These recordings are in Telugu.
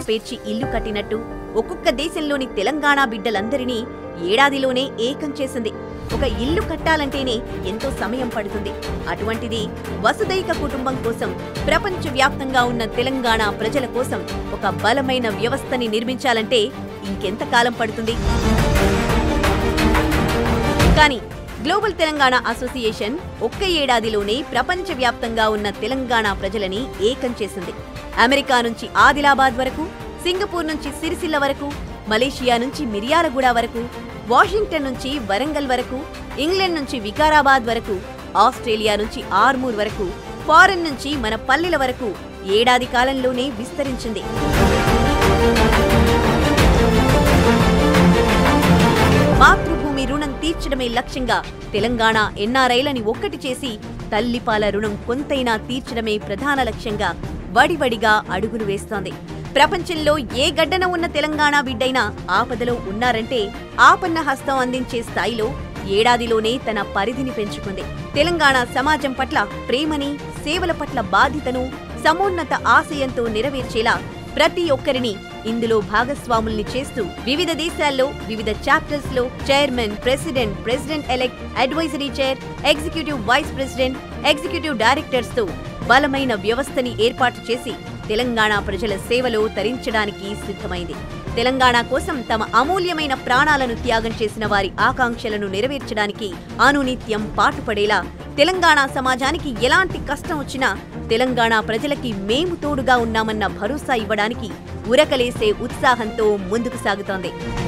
పేర్చి ఇల్లు కట్టినట్టు ఒక్కొక్క దేశంలోని తెలంగాణ బిడ్డలందరినీ ఏడాదిలోనే ఏకం చేసింది ఒక ఇల్లు కట్టాలంటేనే ఎంతో సమయం పడుతుంది అటువంటిది వసుదైక కుటుంబం కోసం ప్రపంచవ్యాప్తంగా ఉన్న తెలంగాణ ప్రజల కోసం ఒక బలమైన వ్యవస్థని నిర్మించాలంటే ఇంకెంత కాలం పడుతుంది కానీ గ్లోబల్ తెలంగాణ అసోసియేషన్ ఒక్క ఏడాదిలోనే ప్రపంచవ్యాప్తంగా ఉన్న తెలంగాణ ప్రజలని ఏకం చేసింది అమెరికా నుంచి ఆదిలాబాద్ వరకు సింగపూర్ నుంచి సిరిసిల్ల వరకు మలేషియా నుంచి మిర్యాలగూడ వరకు వాషింగ్టన్ నుంచి వరంగల్ వరకు ఇంగ్లాండ్ నుంచి వికారాబాద్ వరకు ఆస్ట్రేలియా నుంచి ఆర్మూర్ వరకు ఫారెన్ నుంచి మన పల్లెల వరకు ఏడాది కాలంలోనే విస్తరించింది మాతృభూమి రుణం తీర్చడమే లక్ష్యంగా తెలంగాణ ఎన్ఆర్ఐలని ఒక్కటి చేసి తల్లిపాల రుణం కొంతైనా తీర్చడమే ప్రధాన లక్ష్యంగా వడివడిగా అడుగులు వేస్తోంది ప్రపంచంలో ఏ గడ్డన ఉన్న తెలంగాణ బిడ్డైనా ఆపదలో ఉన్నారంటే ఆపన్న హస్తం అందించే స్థాయిలో ఏడాదిలోనే తన పరిధిని పెంచుకుంది తెలంగాణ సమాజం పట్ల ప్రేమని సేవల పట్ల బాధ్యతను సమున్నత ఆశయంతో నెరవేర్చేలా ప్రతి ఒక్కరిని ఇందులో భాగస్వాముల్ని చేస్తూ వివిధ దేశాల్లో వివిధ చాప్టర్స్ లో chairman president president elect advisory chair executive vice president executive directors తో బలమైన వ్యవస్థని ఏర్పాటు చేసి తెలంగాణ ప్రజల సేవలో తరించడానికి సిద్ధమైంది తెలంగాణ కోసం తమ అమూల్యమైన ప్రాణాలను త్యాగం చేసిన వారి ఆకాంక్షలను నెరవేర్చడానికి అనునిత్యం పాటుపడేలా తెలంగాణ సమాజానికి ఎలాంటి కష్టం వచ్చినా తెలంగాణ ప్రజలకి మేము తోడుగా ఉన్నామన్న భరోసా ఇవ్వడానికి ఉరకలేసే ఉత్సాహంతో ముందుకు సాగుతోంది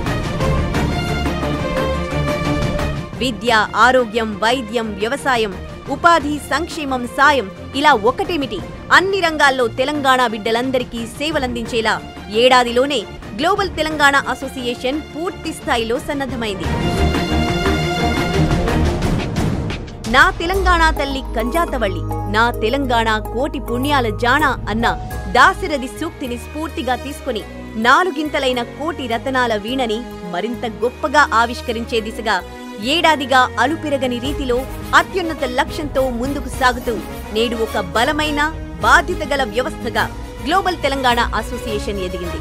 విద్య ఆరోగ్యం వైద్యం వ్యవసాయం ఉపాధి సంక్షేమం సాయం ఇలా ఒకటేమిటి అన్ని రంగాల్లో తెలంగాణ బిడ్డలందరికీ సేవలందించేలా ఏడాదిలోనే గ్లోబల్ తెలంగాణ అసోసియేషన్ పూర్తి స్థాయిలో సన్నద్ధమైంది నా తెలంగాణ తల్లి కంజాతవళ్ళి నా తెలంగాణ కోటి పుణ్యాల జాణ అన్న దాశరథి సూక్తిని స్ఫూర్తిగా తీసుకుని నాలుగింతలైన కోటి రతనాల వీణని మరింత గొప్పగా ఆవిష్కరించే దిశగా ఏడాదిగా అలుపెరగని రీతిలో అత్యున్నత లక్ష్యంతో ముందుకు సాగుతూ నేడు ఒక బలమైన బాధ్యత గల వ్యవస్థగా గ్లోబల్ తెలంగాణ అసోసియేషన్ ఎదిగింది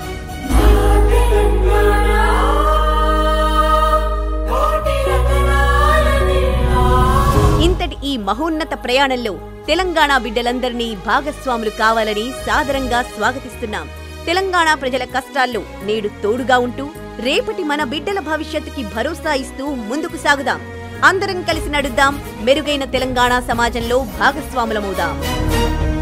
ఇంతటి ఈ మహోన్నత ప్రయాణంలో తెలంగాణ బిడ్డలందరినీ భాగస్వాములు కావాలని సాదరంగా స్వాగతిస్తున్నాం తెలంగాణ ప్రజల కష్టాల్లో నేడు తోడుగా ఉంటూ రేపటి మన బిడ్డల భవిష్యత్తుకి భరోసా ఇస్తూ ముందుకు సాగుదాం అందరం కలిసి నడుద్దాం మెరుగైన తెలంగాణ సమాజంలో భాగస్వాములమవుదాం